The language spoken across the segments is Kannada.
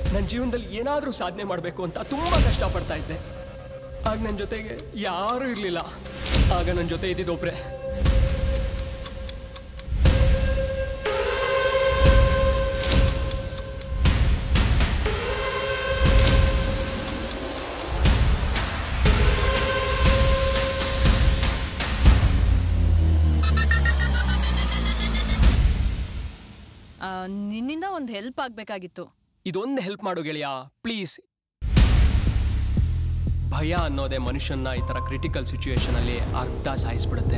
ನನ್ನ ಜೀವನದಲ್ಲಿ ಏನಾದರೂ ಸಾಧನೆ ಮಾಡಬೇಕು ಅಂತ ತುಂಬ ಕಷ್ಟಪಡ್ತಾ ಇದ್ದೆ ಆಗ ನನ್ನ ಜೊತೆಗೆ ಯಾರೂ ಇರಲಿಲ್ಲ ಆಗ ನನ್ನ ಜೊತೆ ಇದ್ದಿದ್ದೊಬ್ರೆ ಆ, ನಿನ್ನಿಂದ ಒಂದು ಹೆಲ್ಪ್ ಆಗಬೇಕಾಗಿತ್ತು ಇದೊಂದು ಹೆಲ್ಪ್ ಮಾಡು ಗೆಳೆಯ ಪ್ಲೀಸ್ ಭಯ ಅನ್ನೋದೇ ಮನುಷ್ಯನ್ನ ಈ ಥರ ಕ್ರಿಟಿಕಲ್ ಸಿಚುವೇಶನಲ್ಲಿ ಅರ್ಧ ಸಾಯಿಸ್ಬಿಡುತ್ತೆ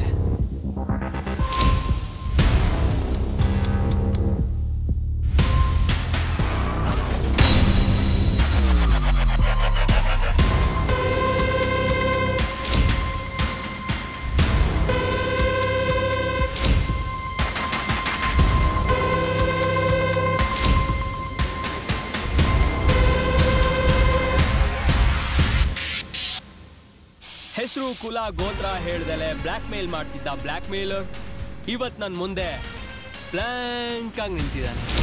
ಹೆಸರು ಕುಲ ಗೋತ್ರ ಹೇಳ್ದಲೆ ಬ್ಲ್ಯಾಕ್ ಮೇಲ್ ಮಾಡ್ತಿದ್ದ ಬ್ಲ್ಯಾಕ್ ಮೇಲರ್ ಇವತ್ತು ನನ್ನ ಮುಂದೆ ಬ್ಲ್ಯಾಂಕ್ ಆಗಿ ನಿಂತಿದ್ದಾನೆ